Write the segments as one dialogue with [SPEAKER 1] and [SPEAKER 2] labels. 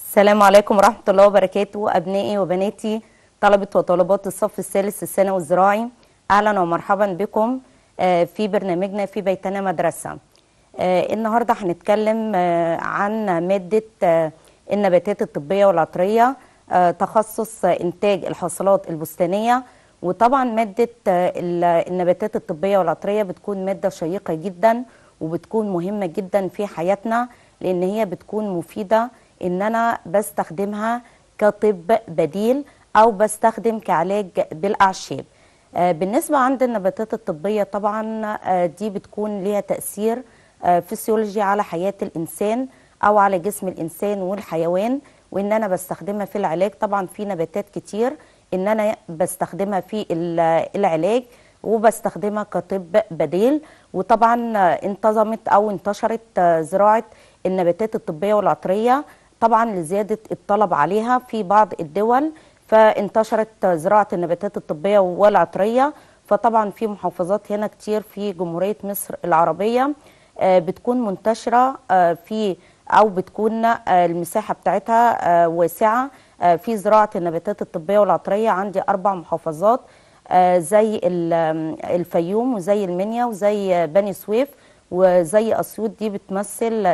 [SPEAKER 1] السلام عليكم ورحمة الله وبركاته أبنائي وبناتي طلبة وطالبات الصف الثالث الثانوي الزراعي أهلا ومرحبا بكم آه، في برنامجنا في بيتنا مدرسة آه، النهاردة هنتكلم آه، عن مادة آه، النباتات الطبية والعطرية آه، تخصص آه، إنتاج الحاصلات البستانية وطبعا مادة آه، ال- النباتات الطبية والعطرية بتكون مادة شيقة جدا وبتكون مهمة جدا في حياتنا لأن هي بتكون مفيدة إن أنا بستخدمها كطب بديل أو بستخدم كعلاج بالأعشاب آه، بالنسبة عند النباتات الطبية طبعا آه، دي بتكون ليها تأثير آه، فسيولوجي على حياة الإنسان أو على جسم الإنسان والحيوان وإن أنا بستخدمها في العلاج طبعا في نباتات كتير إن أنا بستخدمها في ال- العلاج وبستخدمها كطب بديل وطبعا آه، انتظمت أو انتشرت آه، زراعة النباتات الطبية والعطرية طبعا لزيادة الطلب عليها في بعض الدول فانتشرت زراعة النباتات الطبية والعطرية فطبعا في محافظات هنا كتير في جمهورية مصر العربية آه، بتكون منتشرة آه، في أو بتكون آه، المساحة بتاعتها آه، واسعة آه، في زراعة النباتات الطبية والعطرية عندي أربع محافظات آه، زي ال- آم، الفيوم وزي المنيا وزي بني سويف وزي أسيوط دي بتمثل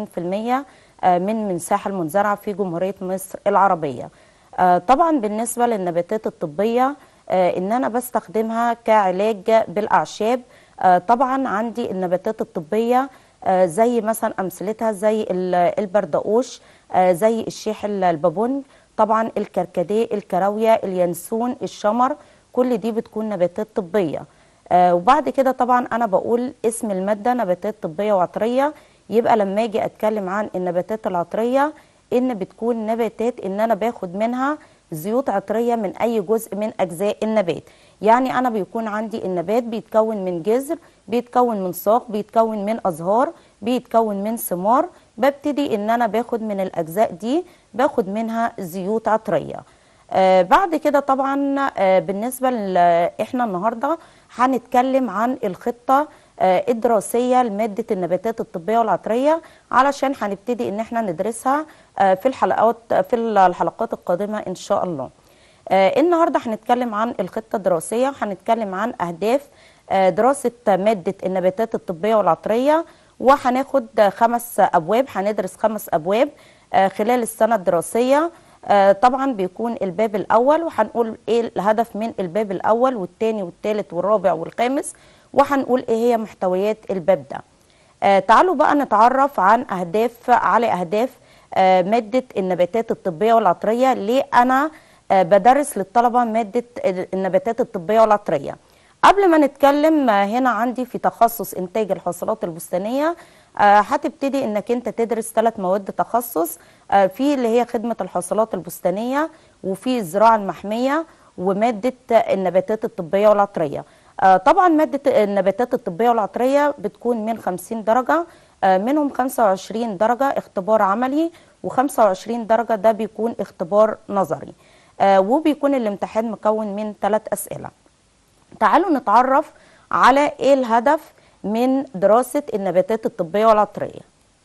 [SPEAKER 1] 80% آه، من المساحة المنزرعة في جمهورية مصر العربية آه، طبعا بالنسبة للنباتات الطبية آه، ان انا بستخدمها كعلاج بالاعشاب آه، طبعا عندي النباتات الطبية آه، زي مثلا امثلتها زي ال- البردقوش آه، زي الشيح ال- البابونج طبعا الكركديه الكراوية اليانسون الشمر كل دي بتكون نباتات طبية آه، وبعد كده طبعا انا بقول اسم المادة نباتات طبية وعطرية يبقى لما اجي اتكلم عن النباتات العطرية ان بتكون نباتات ان انا باخد منها زيوت عطريه من اي جزء من اجزاء النبات يعني انا بيكون عندي النبات بيتكون من جذر بيتكون من ساق بيتكون من ازهار بيتكون من ثمار ببتدي ان انا باخد من الاجزاء دي باخد منها زيوت عطريه آه بعد كده طبعا آه بالنسبه ل احنا النهارده هنتكلم عن الخطه آه الدراسيه لماده النباتات الطبيه والعطريه علشان هنبتدي ان احنا ندرسها آه في الحلقات في الحلقات القادمه ان شاء الله. آه النهارده هنتكلم عن الخطه الدراسيه هنتكلم عن اهداف آه دراسه ماده النباتات الطبيه والعطريه وهناخد خمس ابواب هندرس خمس ابواب آه خلال السنه الدراسيه آه طبعا بيكون الباب الاول وهنقول ايه الهدف من الباب الاول والثاني والثالث والرابع والخامس وهنقول ايه هي محتويات الباب ده آه تعالوا بقى نتعرف عن اهداف على اهداف آه ماده النباتات الطبيه والعطريه ليه انا آه بدرس للطلبه ماده النباتات الطبيه والعطريه قبل ما نتكلم آه هنا عندي في تخصص انتاج الحاصلات البستانيه آه، هتبتدي انك انت تدرس ثلاث مواد تخصص آه، في اللي هي خدمه الحاصلات البستانيه وفي الزراعه المحميه وماده النباتات الطبيه والعطريه آه، طبعا ماده النباتات الطبيه والعطريه بتكون من 50 درجه آه، منهم 25 درجه اختبار عملي و25 درجه ده بيكون اختبار نظري آه، وبيكون الامتحان مكون من ثلاث اسئله تعالوا نتعرف على ايه الهدف من دراسة النباتات الطبية والعطرية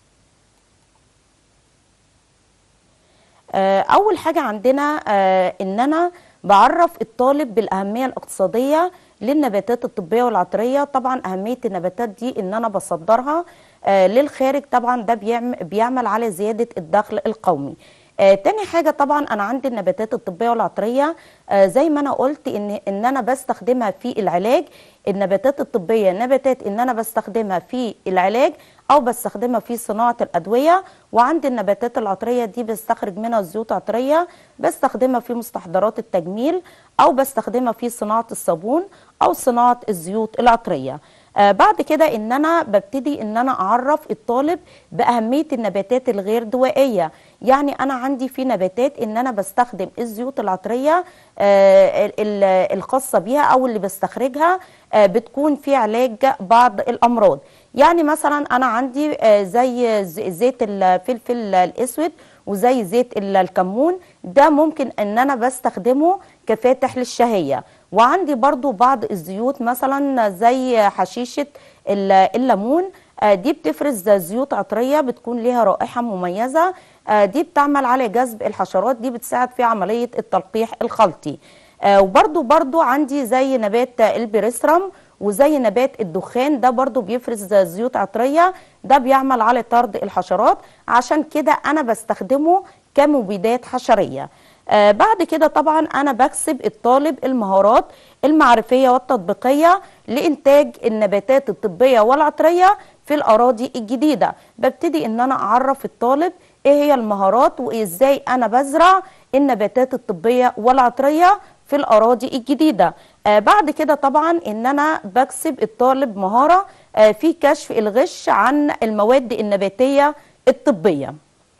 [SPEAKER 1] آه، أول حاجة عندنا آه، إن أنا بعرف الطالب بالأهمية الاقتصادية للنباتات الطبية والعطرية طبعا أهمية النباتات دي إن أنا بصدرها آه، للخارج طبعا ده بيعمل, بيعمل على زيادة الدخل القومي آه تاني حاجة طبعا أنا عندي النباتات الطبية والعطرية آه زي ما أنا قلت إن, إن أنا بستخدمها في العلاج النباتات الطبية نباتات إن أنا بستخدمها في العلاج أو بستخدمها في صناعة الأدوية وعندي النباتات العطرية دي بستخرج منها زيوت عطرية بستخدمها في مستحضرات التجميل أو بستخدمها في صناعة الصابون أو صناعة الزيوت العطرية آه بعد كده ان انا ببتدي ان انا اعرف الطالب باهميه النباتات الغير دوائيه يعني انا عندي في نباتات ان انا بستخدم الزيوت العطريه آه ال- الخاصه بيها او اللي بستخرجها آه بتكون في علاج بعض الامراض يعني مثلا انا عندي آه زي ز- زيت الفلفل الاسود وزي زيت ال- الكمون ده ممكن ان انا بستخدمه كفاتح للشهيه وعندي برضو بعض الزيوت مثلا زي حشيشة ال- الليمون آه، دي بتفرز زيوت عطريه بتكون ليها رائحه مميزه آه، دي بتعمل على جذب الحشرات دي بتساعد في عمليه التلقيح الخلطي آه، وبرضو برضو عندي زي نبات البريسرم وزي نبات الدخان ده برضو بيفرز زيوت عطريه ده بيعمل على طرد الحشرات عشان كده انا بستخدمه كمبيدات حشريه آه بعد كده طبعا انا بكسب الطالب المهارات المعرفيه والتطبيقيه لانتاج النباتات الطبيه والعطريه في الاراضي الجديده ببتدي ان انا اعرف الطالب ايه هي المهارات وازاي انا بزرع النباتات الطبيه والعطريه في الاراضي الجديده آه بعد كده طبعا ان انا بكسب الطالب مهاره آه في كشف الغش عن المواد النباتيه الطبيه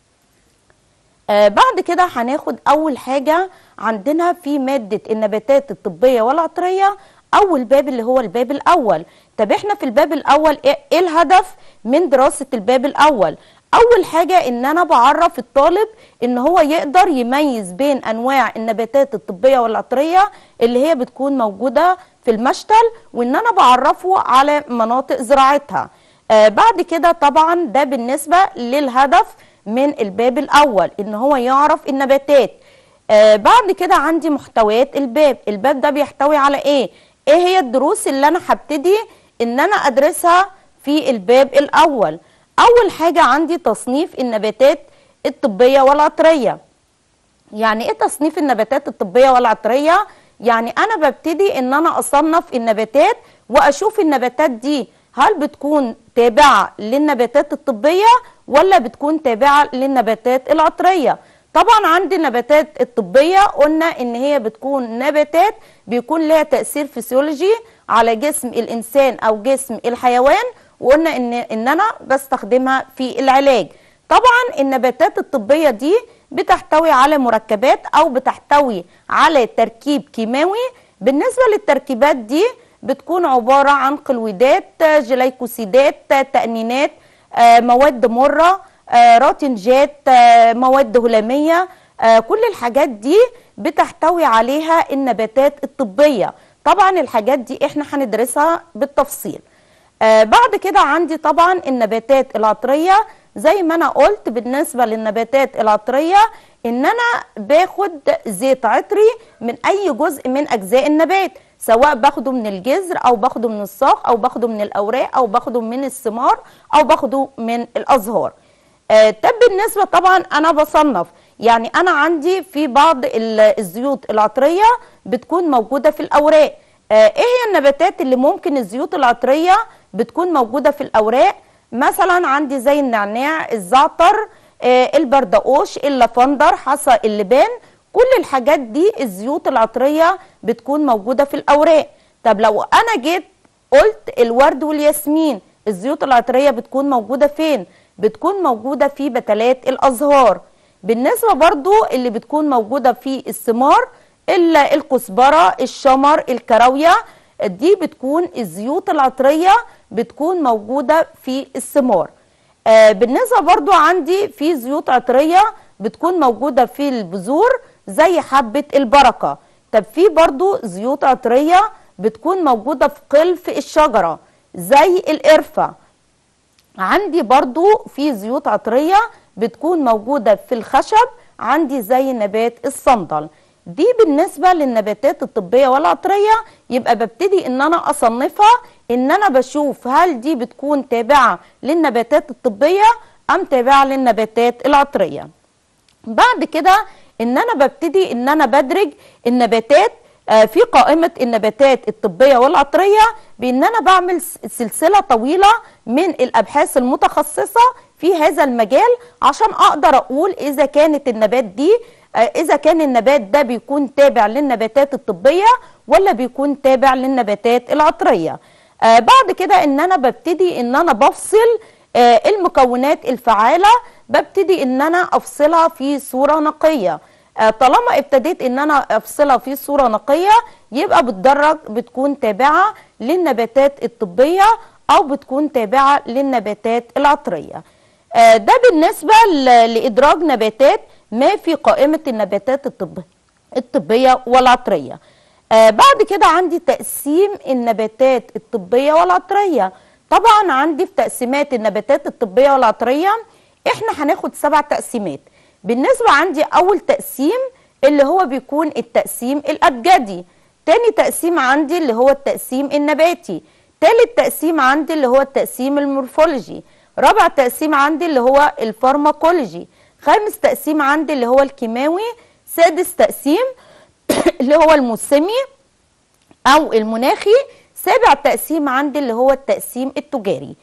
[SPEAKER 1] آه بعد كده هناخد اول حاجه عندنا في ماده النباتات الطبيه والعطريه اول باب اللي هو الباب الاول طب احنا في الباب الاول ايه إيه الهدف من دراسه الباب الاول اول حاجه ان انا بعرف الطالب ان هو يقدر يميز بين انواع النباتات الطبيه والعطريه اللي هي بتكون موجوده في المشتل وان انا بعرفه على مناطق زراعتها آه بعد كده طبعا ده بالنسبه للهدف من الباب الاول ان هو يعرف النباتات آه بعد كده عندي محتويات الباب الباب ده بيحتوي على ايه ايه هي الدروس اللي انا هبتدي ان انا ادرسها في الباب الاول اول حاجه عندي تصنيف النباتات الطبيه والعطريه يعني ايه تصنيف النباتات الطبيه والعطريه يعني انا ببتدي ان انا اصنف النباتات واشوف النباتات دي هل بتكون تابعه للنباتات الطبيه ولا بتكون تابعه للنباتات العطريه طبعا عندي النباتات الطبيه قلنا ان هي بتكون نباتات بيكون لها تاثير فسيولوجي على جسم الانسان او جسم الحيوان وقلنا ان ان انا بستخدمها في العلاج طبعا النباتات الطبيه دي بتحتوي على مركبات او بتحتوي على تركيب كيماوي بالنسبه للتركيبات دي بتكون عباره عن قلويدات جليكوسيدات تأنينات آه، مواد مره آه، راتنجات آه، مواد هلاميه آه، كل الحاجات دي بتحتوي عليها النباتات الطبيه طبعا الحاجات دي احنا هندرسها بالتفصيل آه بعد كده عندي طبعا النباتات العطريه زي ما انا قلت بالنسبه للنباتات العطريه ان انا باخد زيت عطري من اي جزء من اجزاء النبات سواء باخده من الجذر او باخده من الساق او باخده من الاوراق او باخده من الثمار او باخده من الازهار آه طب بالنسبه طبعا انا بصنف يعني انا عندي في بعض ال- الزيوت العطريه بتكون موجوده في الاوراق آه ايه هي النباتات اللي ممكن الزيوت العطريه بتكون موجوده في الاوراق مثلا عندي زي النعناع الزعتر آه البردقوش اللافندر حصى اللبان كل الحاجات دي الزيوت العطريه بتكون موجوده في الاوراق طب لو انا جيت قلت الورد والياسمين الزيوت العطريه بتكون موجوده فين بتكون موجوده في بتلات الازهار بالنسبه برضو اللي بتكون موجوده في الثمار الا الكزبره الشمر الكراويه دي بتكون الزيوت العطريه بتكون موجوده في الثمار آه بالنسبه برضو عندي في زيوت عطريه بتكون موجوده في البذور زي حبه البركه طب في برضو زيوت عطريه بتكون موجوده في قلف الشجره زي القرفه عندي برضو في زيوت عطرية بتكون موجودة في الخشب عندي زي نبات الصندل دي بالنسبة للنباتات الطبية والعطرية يبقى ببتدي ان انا اصنفها ان انا بشوف هل دي بتكون تابعة للنباتات الطبية ام تابعة للنباتات العطرية بعد كده ان انا ببتدي ان انا بدرج النباتات آه، في قائمة النباتات الطبية والعطرية بان انا بعمل س- سلسلة طويلة من الابحاث المتخصصة في هذا المجال عشان اقدر اقول اذا كانت النبات دي آه، اذا كان النبات ده بيكون تابع للنباتات الطبية ولا بيكون تابع للنباتات العطرية آه، بعد كده ان انا ببتدي ان انا بفصل آه، المكونات الفعالة ببتدي ان انا افصلها في صورة نقية آه، طالما ابتديت ان انا افصلها في صورة نقية يبقى بتدرج بتكون تابعة للنباتات الطبية او بتكون تابعة للنباتات العطرية آه، ده بالنسبة ل- لادراج نباتات ما في قائمة النباتات الطبية الطبية والعطرية آه بعد كده عندي تقسيم النباتات الطبية والعطرية طبعا عندي في تقسيمات النباتات الطبيه والعطريه احنا هناخد سبع تقسيمات بالنسبه عندي اول تقسيم اللي هو بيكون التقسيم الابجدي تاني تقسيم عندي اللي هو التقسيم النباتي تالت تقسيم عندي اللي هو التقسيم المورفولوجي رابع تقسيم عندي اللي هو الفارماكولوجي خامس تقسيم عندي اللي هو الكيماوي سادس تقسيم اللي هو الموسمي او المناخي سابع تقسيم عندي اللي هو التقسيم التجاري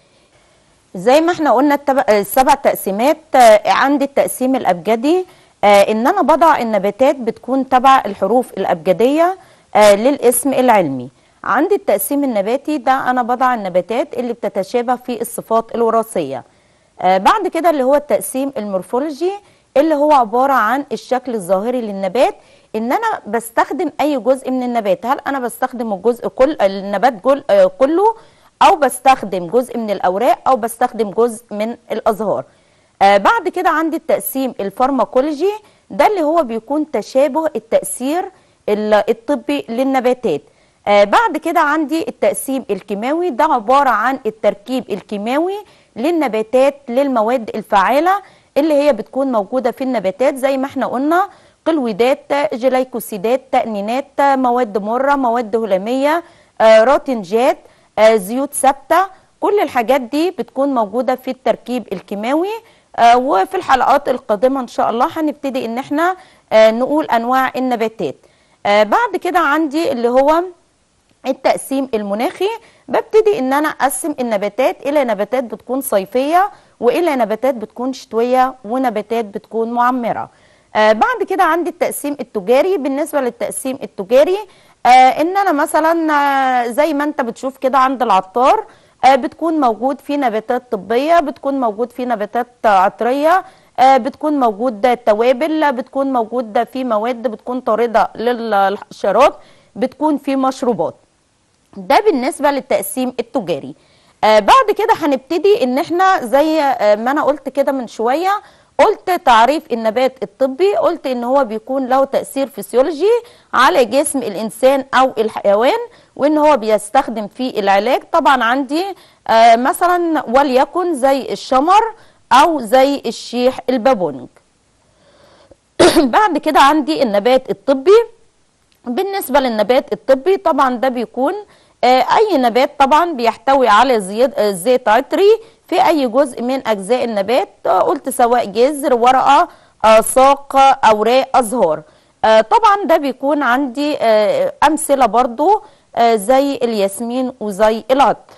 [SPEAKER 1] زي ما احنا قلنا التب... السبع تقسيمات آه، عندي التقسيم الابجدي آه، ان انا بضع النباتات بتكون تبع الحروف الابجديه آه، للاسم العلمي عندي التقسيم النباتي ده انا بضع النباتات اللي بتتشابه في الصفات الوراثيه آه، بعد كده اللي هو التقسيم المورفولوجي اللي هو عباره عن الشكل الظاهري للنبات ان انا بستخدم اي جزء من النبات هل انا بستخدم الجزء كل النبات جل... آه، كله او بستخدم جزء من الاوراق او بستخدم جزء من الازهار آه بعد كده عندي التقسيم الفارماكولوجي ده اللي هو بيكون تشابه التاثير ال- الطبي للنباتات آه بعد كده عندي التقسيم الكيماوي ده عباره عن التركيب الكيماوي للنباتات للمواد الفعاله اللي هي بتكون موجوده في النباتات زي ما احنا قلنا قلويدات جليكوسيدات تأنينات مواد مرة مواد هلامية آه، راتنجات آه، زيوت ثابتة كل الحاجات دي بتكون موجودة في التركيب الكيماوي آه، وفي الحلقات القادمة إن شاء الله هنبتدي إن احنا آه، نقول أنواع النباتات آه، بعد كده عندي اللي هو التقسيم المناخي ببتدي ان انا اقسم النباتات الى نباتات بتكون صيفيه والى نباتات بتكون شتويه ونباتات بتكون معمره آه بعد كده عندي التقسيم التجاري بالنسبه للتقسيم التجاري آه ان انا مثلا آه زي ما انت بتشوف كده عند العطار آه بتكون موجود في نباتات طبيه بتكون موجود في نباتات عطريه آه بتكون موجود توابل بتكون موجود في مواد بتكون طارده للحشرات بتكون في مشروبات ده بالنسبه للتقسيم التجاري آه بعد كده هنبتدي ان احنا زي آه ما انا قلت كده من شويه قلت تعريف النبات الطبي قلت ان هو بيكون له تاثير فسيولوجي على جسم الانسان او الحيوان وان هو بيستخدم في العلاج طبعا عندي آه مثلا وليكن زي الشمر او زي الشيح البابونج بعد كده عندي النبات الطبي بالنسبة للنبات الطبي طبعا ده بيكون آه، أي نبات طبعا بيحتوي على زياد- آه، زيت عطري في أي جزء من أجزاء النبات آه، قلت سواء جذر ورقة آه، ساق أوراق أزهار آه، طبعا ده بيكون عندي آه، أمثلة برضو آه، زي الياسمين وزي العطر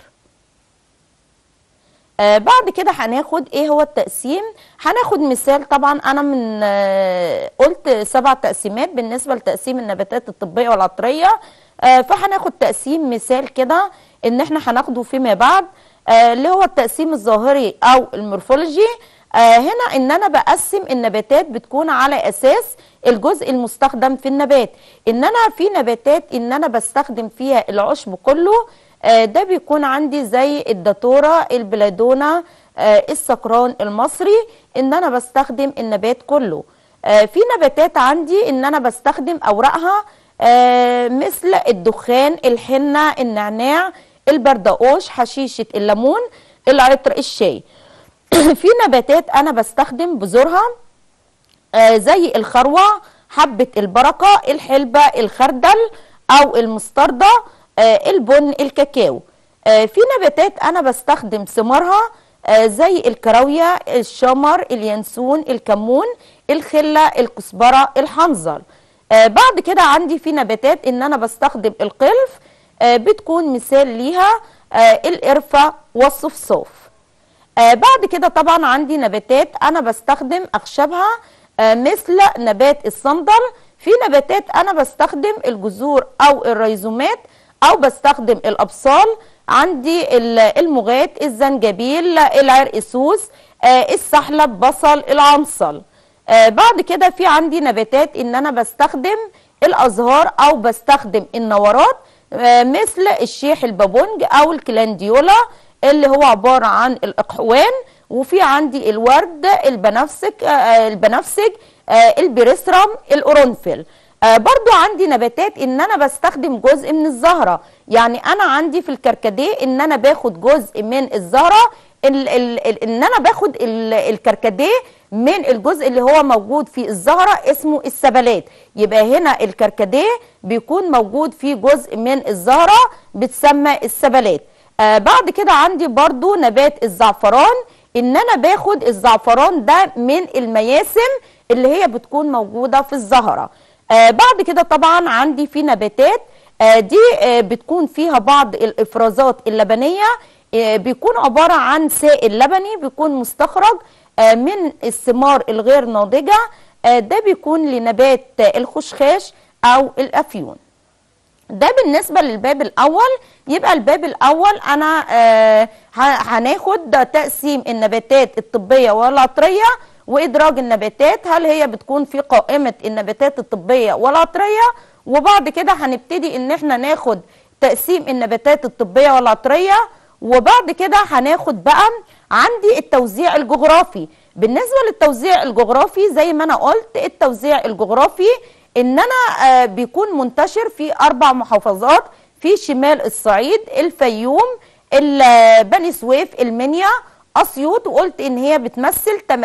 [SPEAKER 1] آه بعد كده هناخد ايه هو التقسيم هناخد مثال طبعا انا من آه قلت سبع تقسيمات بالنسبه لتقسيم النباتات الطبيه والعطريه آه فهناخد تقسيم مثال كده ان احنا هناخده فيما بعد آه اللي هو التقسيم الظاهري او المورفولوجي آه هنا ان انا بقسم النباتات بتكون على اساس الجزء المستخدم في النبات ان انا في نباتات ان انا بستخدم فيها العشب كله آه، ده بيكون عندي زي الداتورة البلادونة آه، السكران المصري ان انا بستخدم النبات كله آه، في نباتات عندي ان انا بستخدم اوراقها آه، مثل الدخان الحنة النعناع البردقوش حشيشة الليمون العطر الشاي في نباتات انا بستخدم بذورها آه، زي الخروع حبة البركة الحلبة الخردل أو المستردة آه، البن الكاكاو آه، في نباتات أنا بستخدم ثمارها آه، زي الكراوية الشمر اليانسون الكمون الخلة الكزبرة الحنظل آه، بعد كده عندي في نباتات إن أنا بستخدم القلف آه، بتكون مثال ليها آه، القرفة والصفصاف آه بعد كده طبعا عندي نباتات انا بستخدم اخشابها آه مثل نبات الصندل في نباتات انا بستخدم الجذور او الريزومات او بستخدم الابصال عندي ال- المغات الزنجبيل العرقسوس آه السحلب بصل العنصل آه بعد كده في عندي نباتات ان انا بستخدم الازهار او بستخدم النورات آه مثل الشيح البابونج او الكلانديولا اللي هو عبارة عن الأقحوان وفي عندي الورد البنفسج آه، البنفسج آه، البريسرم القرنفل آه، برضو عندي نباتات ان انا بستخدم جزء من الزهرة يعني انا عندي في الكركديه ان انا باخد جزء من الزهره ال ال ال ان انا باخد ال الكركديه من الجزء اللي هو موجود في الزهره اسمه السبلات يبقى هنا الكركديه بيكون موجود فيه جزء من الزهره بتسمى السبلات آه بعد كده عندي برضو نبات الزعفران ان انا باخد الزعفران ده من المياسم اللي هي بتكون موجوده في الزهره آه بعد كده طبعا عندي في نباتات آه دي آه بتكون فيها بعض الافرازات اللبنيه آه بيكون عباره عن سائل لبني بيكون مستخرج آه من الثمار الغير ناضجه آه ده بيكون لنبات الخشخاش او الافيون ده بالنسبه للباب الاول يبقى الباب الاول انا آه هناخد تقسيم النباتات الطبيه والعطريه وادراج النباتات هل هي بتكون في قائمه النباتات الطبيه والعطريه وبعد كده هنبتدي ان احنا ناخد تقسيم النباتات الطبيه والعطريه وبعد كده هناخد بقى عندي التوزيع الجغرافي بالنسبه للتوزيع الجغرافي زي ما انا قلت التوزيع الجغرافي ان انا آه بيكون منتشر في اربع محافظات في شمال الصعيد الفيوم بني سويف المنيا اسيوط وقلت ان هي بتمثل 80%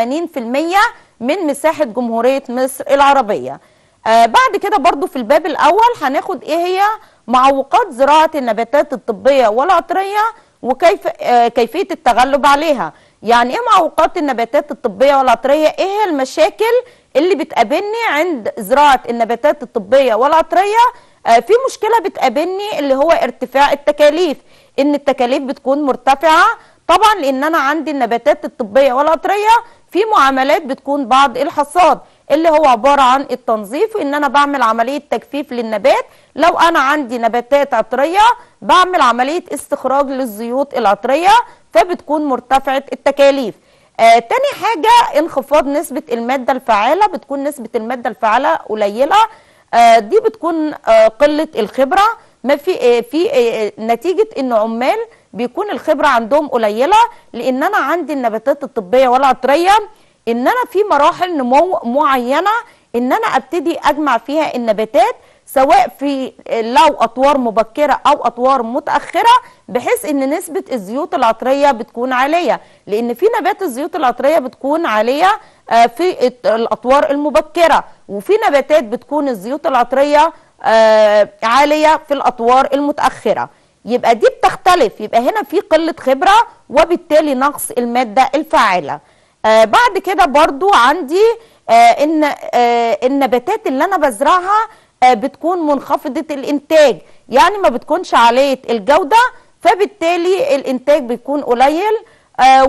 [SPEAKER 1] من مساحه جمهوريه مصر العربيه آه بعد كده برضو في الباب الاول هناخد ايه هي معوقات زراعه النباتات الطبيه والعطريه وكيف آه كيفيه التغلب عليها يعني ايه معوقات النباتات الطبيه والعطريه ايه هي المشاكل اللي بتقابلني عند زراعه النباتات الطبيه والعطريه آه في مشكله بتقابلني اللي هو ارتفاع التكاليف ان التكاليف بتكون مرتفعه طبعا لان انا عندي النباتات الطبيه والعطريه في معاملات بتكون بعد الحصاد اللي هو عباره عن التنظيف وان انا بعمل عمليه تجفيف للنبات لو انا عندي نباتات عطريه بعمل عمليه استخراج للزيوت العطريه فبتكون مرتفعه التكاليف آه تاني حاجه انخفاض نسبه الماده الفعاله بتكون نسبه الماده الفعاله قليله آه دي بتكون آه قله الخبره ما في آه في آه نتيجه ان عمال بيكون الخبره عندهم قليله لان انا عندي النباتات الطبيه والعطريه ان انا في مراحل نمو معينه ان انا ابتدي اجمع فيها النباتات سواء في لو اطوار مبكره او اطوار متاخره بحيث ان نسبه الزيوت العطريه بتكون عاليه لان في نبات الزيوت العطريه بتكون عاليه في الاطوار المبكره وفي نباتات بتكون الزيوت العطريه عاليه في الاطوار المتاخره يبقى دي بتختلف يبقى هنا في قله خبره وبالتالي نقص الماده الفاعله آه بعد كده برضو عندي آه ان آه النباتات اللي انا بزرعها آه بتكون منخفضه الانتاج يعني ما بتكونش عاليه الجوده فبالتالي الانتاج بيكون قليل آه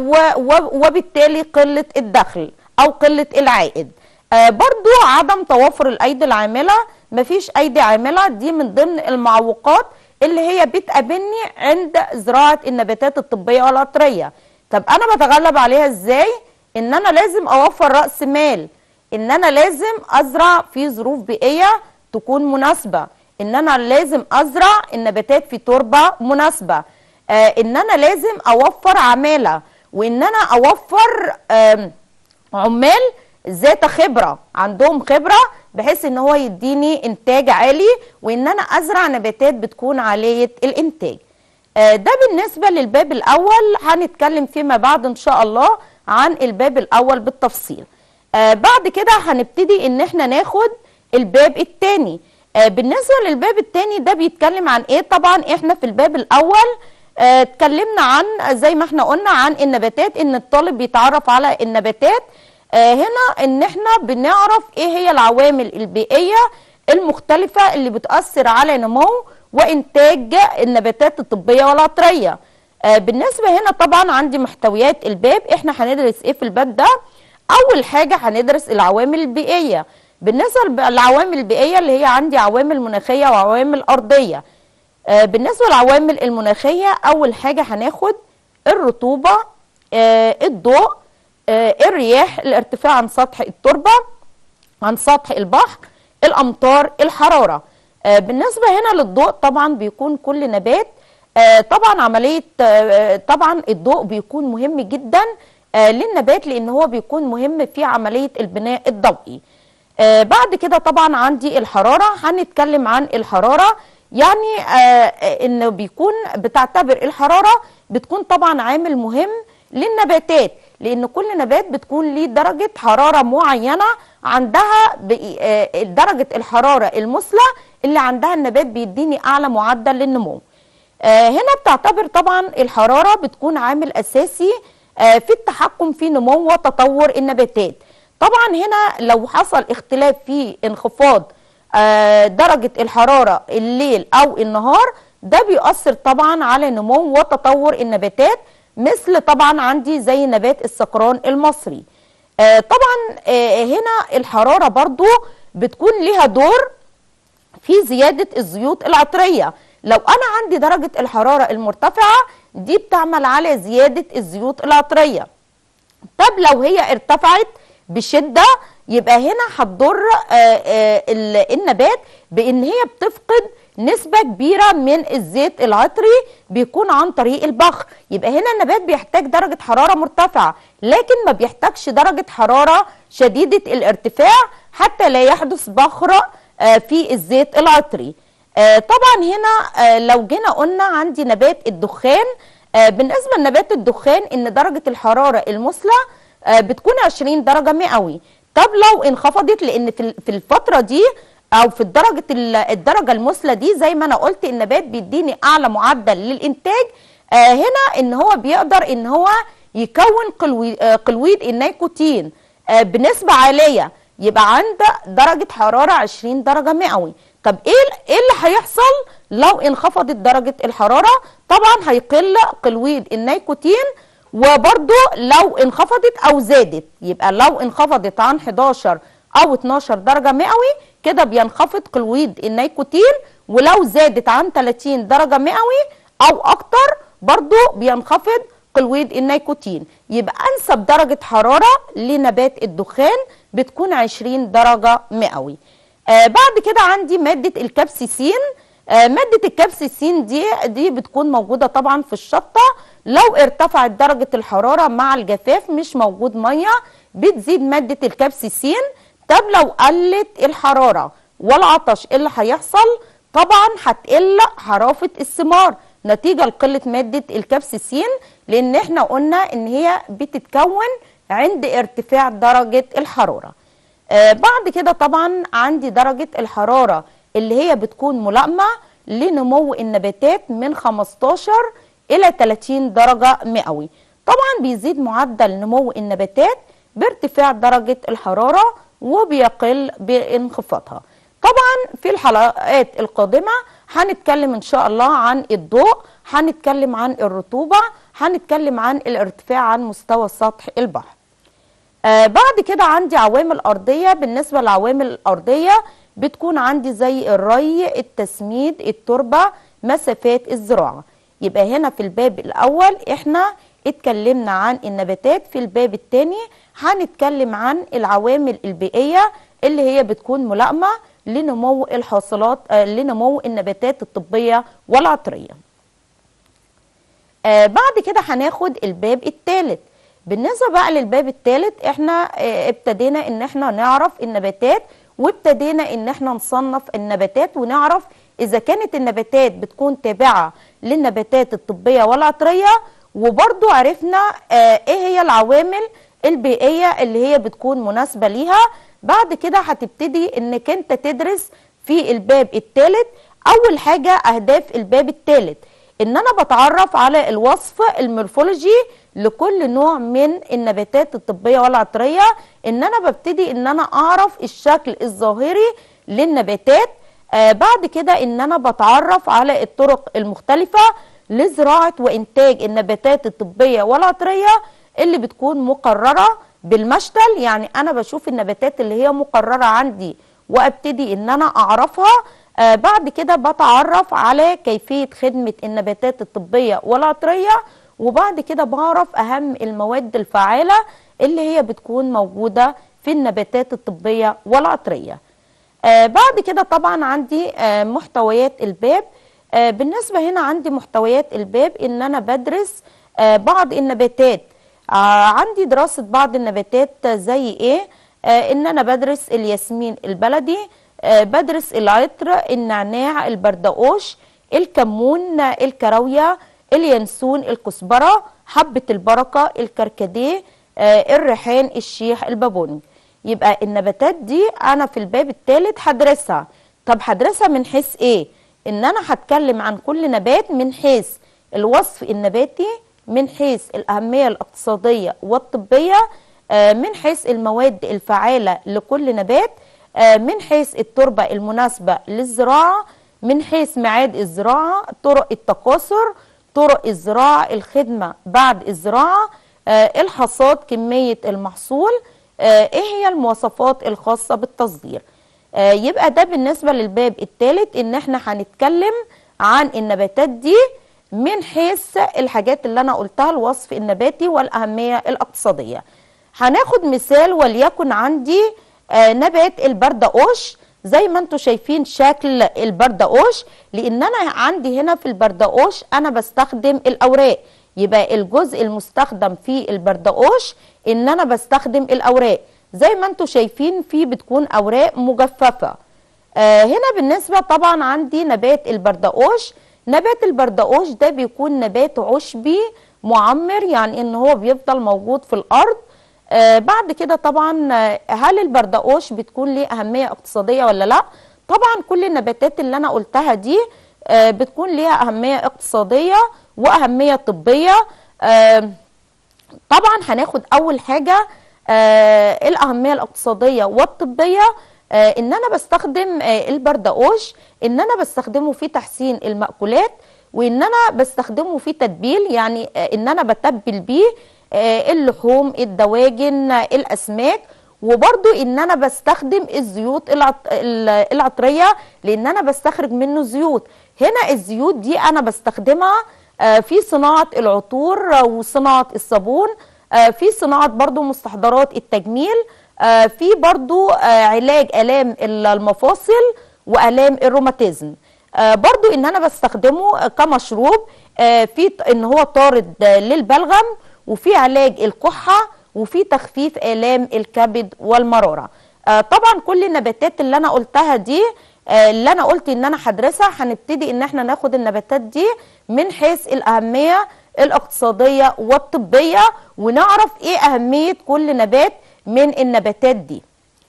[SPEAKER 1] وبالتالي قله الدخل او قله العائد آه برضو عدم توافر الايدي العامله مفيش ايدي عامله دي من ضمن المعوقات اللي هي بتقابلني عند زراعه النباتات الطبيه والعطريه طب انا بتغلب عليها ازاي ان انا لازم اوفر راس مال ان انا لازم ازرع في ظروف بيئيه تكون مناسبه ان انا لازم ازرع النباتات في تربه مناسبه آه ان انا لازم اوفر عماله وان انا اوفر آه عمال ذات خبره عندهم خبره بحيث ان هو يديني انتاج عالي وان انا ازرع نباتات بتكون عاليه الانتاج آه ده بالنسبه للباب الاول هنتكلم فيما بعد ان شاء الله عن الباب الاول بالتفصيل آه بعد كده هنبتدي ان احنا ناخد الباب الثاني آه بالنسبه للباب الثاني ده بيتكلم عن ايه طبعا احنا في الباب الاول آه اتكلمنا عن زي ما احنا قلنا عن النباتات ان الطالب بيتعرف على النباتات آه هنا ان احنا بنعرف ايه هي العوامل البيئيه المختلفه اللي بتاثر على نمو وانتاج النباتات الطبيه والعطريه آه بالنسبه هنا طبعا عندي محتويات الباب احنا هندرس ايه في الباب ده اول حاجه هندرس العوامل البيئيه بالنسبه للعوامل البيئيه اللي هي عندي عوامل مناخيه وعوامل ارضيه آه بالنسبه للعوامل المناخيه اول حاجه هناخد الرطوبه آه الضوء آه الرياح الارتفاع عن سطح التربه عن سطح البحر الامطار الحراره آه بالنسبه هنا للضوء طبعا بيكون كل نبات آه طبعا عمليه آه طبعا الضوء بيكون مهم جدا آه للنبات لان هو بيكون مهم في عمليه البناء الضوئي آه بعد كده طبعا عندي الحراره هنتكلم عن الحراره يعني آه انه بيكون بتعتبر الحراره بتكون طبعا عامل مهم للنباتات لان كل نبات بتكون ليه درجه حراره معينه عندها آه درجه الحراره المثلى اللي عندها النبات بيديني اعلى معدل للنمو آه هنا بتعتبر طبعا الحراره بتكون عامل اساسي آه في التحكم في نمو وتطور النباتات طبعا هنا لو حصل اختلاف في انخفاض آه درجه الحراره الليل او النهار ده بيؤثر طبعا على نمو وتطور النباتات مثل طبعا عندي زي نبات السكران المصري آه طبعا آه هنا الحراره برضو بتكون ليها دور في زياده الزيوت العطريه لو انا عندي درجه الحراره المرتفعه دي بتعمل على زياده الزيوت العطريه طب لو هي ارتفعت بشده يبقى هنا هتضر النبات بان هي بتفقد نسبة كبيرة من الزيت العطري بيكون عن طريق البخر يبقى هنا النبات بيحتاج درجة حرارة مرتفعة لكن ما بيحتاجش درجة حرارة شديدة الارتفاع حتى لا يحدث بخر في الزيت العطري طبعا هنا لو جينا قلنا عندي نبات الدخان بالنسبة لنبات الدخان ان درجة الحرارة المثلى بتكون 20 درجة مئوي طب لو انخفضت لان في الفترة دي او في الدرجه الدرجه المثلى دي زي ما انا قلت النبات بيديني اعلى معدل للانتاج آه هنا ان هو بيقدر ان هو يكون قلوي آه قلويد النيكوتين آه بنسبه عاليه يبقى عند درجه حراره 20 درجه مئوي طب ايه ايه اللي هيحصل لو انخفضت درجه الحراره طبعا هيقل قلويد النيكوتين وبرده لو انخفضت او زادت يبقى لو انخفضت عن 11 او 12 درجه مئوي كده بينخفض قلويد النيكوتين ولو زادت عن 30 درجة مئوي أو أكتر برضو بينخفض قلويد النيكوتين يبقى أنسب درجة حرارة لنبات الدخان بتكون 20 درجة مئوي آه بعد كده عندي مادة الكبسيسين آه مادة الكبسيسين دي دي بتكون موجودة طبعا في الشطة لو ارتفعت درجة الحرارة مع الجفاف مش موجود مية بتزيد مادة الكبسيسين طب لو قلت الحرارة والعطش ايه اللي هيحصل طبعا هتقل حرافة الثمار نتيجة لقلة مادة الكبسيسين لان احنا قلنا ان هي بتتكون عند ارتفاع درجة الحرارة آه بعد كده طبعا عندي درجة الحرارة اللي هي بتكون ملائمة لنمو النباتات من 15 الى 30 درجة مئوي طبعا بيزيد معدل نمو النباتات بارتفاع درجة الحرارة وبيقل بانخفاضها طبعا في الحلقات القادمة هنتكلم ان شاء الله عن الضوء هنتكلم عن الرطوبة هنتكلم عن الارتفاع عن مستوى سطح البحر آه بعد كده عندي عوامل أرضية بالنسبة للعوامل الأرضية بتكون عندي زي الري التسميد التربة مسافات الزراعة يبقى هنا في الباب الأول احنا اتكلمنا عن النباتات في الباب الثاني هنتكلم عن العوامل البيئية اللي هي بتكون ملائمة لنمو الحاصلات آه لنمو النباتات الطبية والعطرية آه بعد كده هناخد الباب الثالث بالنسبة بقى للباب الثالث احنا آه ابتدينا ان احنا نعرف النباتات وابتدينا ان احنا نصنف النباتات ونعرف اذا كانت النباتات بتكون تابعة للنباتات الطبية والعطرية وبرضو عرفنا آه ايه هي العوامل البيئية اللي هي بتكون مناسبة ليها بعد كده هتبتدي انك انت تدرس في الباب الثالث اول حاجة اهداف الباب الثالث ان انا بتعرف على الوصف المورفولوجي لكل نوع من النباتات الطبية والعطرية ان انا ببتدي ان انا اعرف الشكل الظاهري للنباتات آه بعد كده ان انا بتعرف على الطرق المختلفة لزراعة وانتاج النباتات الطبية والعطرية اللي بتكون مقررة بالمشتل يعني انا بشوف النباتات اللي هي مقررة عندي وابتدي ان انا اعرفها آه بعد كده بتعرف على كيفية خدمة النباتات الطبية والعطرية وبعد كده بعرف أهم المواد الفعالة اللي هي بتكون موجودة في النباتات الطبية والعطرية آه بعد كده طبعا عندي آه محتويات الباب آه بالنسبة هنا عندي محتويات الباب إن أنا بدرس آه بعض النباتات آه عندي دراسة بعض النباتات زي إيه آه إن أنا بدرس الياسمين البلدي آه، بدرس العطر النعناع البردقوش الكمون الكراوية اليانسون الكزبرة حبة البركة الكركديه آه، الريحان الشيح البابونج يبقى النباتات دي انا في الباب الثالث هدرسها طب هدرسها من حيث ايه ان انا هتكلم عن كل نبات من حيث الوصف النباتي من حيث الاهميه الاقتصاديه والطبيه آه، من حيث المواد الفعاله لكل نبات آه، من حيث التربه المناسبه للزراعه من حيث ميعاد الزراعه طرق التكاثر طرق الزراعه الخدمه بعد الزراعه آه، الحصاد كميه المحصول آه، ايه هي المواصفات الخاصه بالتصدير آه، يبقى ده بالنسبه للباب الثالث ان احنا هنتكلم عن النباتات دي من حيث الحاجات اللي انا قلتها الوصف النباتي والاهميه الاقتصاديه هناخد مثال وليكن عندي آه، نبات البردقوش زي ما انتم شايفين شكل البردقوش لان انا عندي هنا في البردقوش انا بستخدم الاوراق يبقى الجزء المستخدم في البردقوش ان انا بستخدم الاوراق زي ما انتم شايفين في بتكون اوراق مجففه آه هنا بالنسبه طبعا عندي نبات البردقوش نبات البردقوش ده بيكون نبات عشبي معمر يعني ان هو بيفضل موجود في الارض آه بعد كده طبعا آه، هل البردقوش بتكون ليه اهميه اقتصاديه ولا لا طبعا كل النباتات اللي انا قلتها دي آه بتكون ليها اهميه اقتصاديه واهميه طبيه آه طبعا هناخد اول حاجه آه الاهميه الاقتصاديه والطبيه آه ان انا بستخدم آه البردقوش ان انا بستخدمه في تحسين المأكولات وان انا بستخدمه في تتبيل يعني آه ان انا بتبل بيه آه اللحوم الدواجن آه الاسماك وبرضو ان انا بستخدم الزيوت العط... ال- العطريه لان انا بستخرج منه زيوت هنا الزيوت دي انا بستخدمها آه، في صناعه العطور آه، وصناعه الصابون آه، في صناعه برضو مستحضرات التجميل آه، في برضو آه، علاج الام المفاصل والام الروماتيزم آه، برضو ان انا بستخدمه كمشروب آه، في ط- ان هو طارد آه، للبلغم وفي علاج الكحه وفي تخفيف الام الكبد والمراره آه، طبعا كل النباتات اللي انا قلتها دي آه، اللي انا قلت ان انا هدرسها هنبتدي ان احنا ناخد النباتات دي من حيث الاهميه الاقتصاديه والطبيه ونعرف ايه اهميه كل نبات من النباتات دي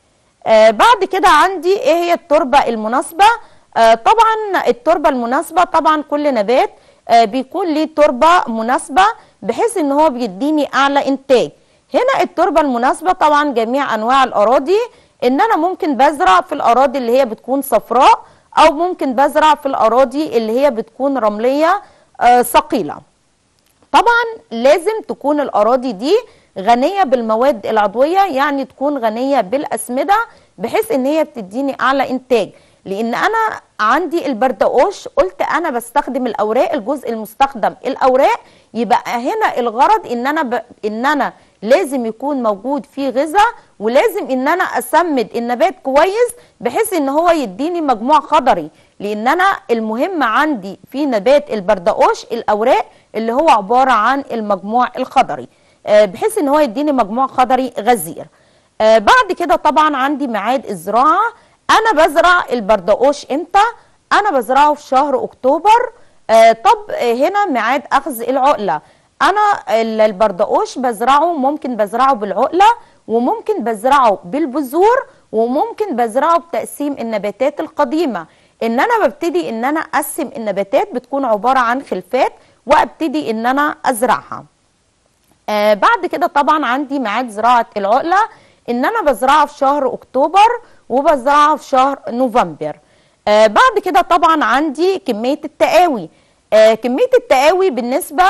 [SPEAKER 1] آه بعد كده عندي ايه هي التربه المناسبه آه طبعا التربه المناسبه طبعا كل نبات آه بيكون ليه تربه مناسبه بحيث ان هو بيديني اعلى انتاج هنا التربه المناسبه طبعا جميع انواع الاراضي ان انا ممكن بزرع في الاراضي اللي هي بتكون صفراء او ممكن بزرع في الاراضي اللي هي بتكون رمليه آه ثقيله طبعا لازم تكون الاراضي دي غنيه بالمواد العضويه يعني تكون غنيه بالاسمده بحيث ان هي بتديني اعلى انتاج لان انا عندي البردقوش قلت انا بستخدم الاوراق الجزء المستخدم الاوراق يبقى هنا الغرض ان انا ب... ان انا لازم يكون موجود فيه غذاء ولازم ان انا اسمد النبات كويس بحيث ان هو يديني مجموع خضري لان انا المهم عندي في نبات البردقوش الاوراق اللي هو عباره عن المجموع الخضري آه، بحيث ان هو يديني مجموع خضري غزير آه، بعد كده طبعا عندي ميعاد الزراعه انا بزرع البردقوش امتى انا بزرعه في شهر اكتوبر آه، طب آه، هنا ميعاد اخذ العقله انا ال- البردقوش بزرعه ممكن بزرعه بالعقله وممكن بزرعه بالبذور وممكن بزرعه بتقسيم النباتات القديمه ان انا ببتدي ان انا اقسم النباتات بتكون عباره عن خلفات وابتدي ان انا ازرعها آه بعد كده طبعا عندي ميعاد زراعه العقله ان انا بزرعها في شهر اكتوبر وبزرعها في شهر نوفمبر آه بعد كده طبعا عندي كميه التقاوي آه كميه التقاوي بالنسبه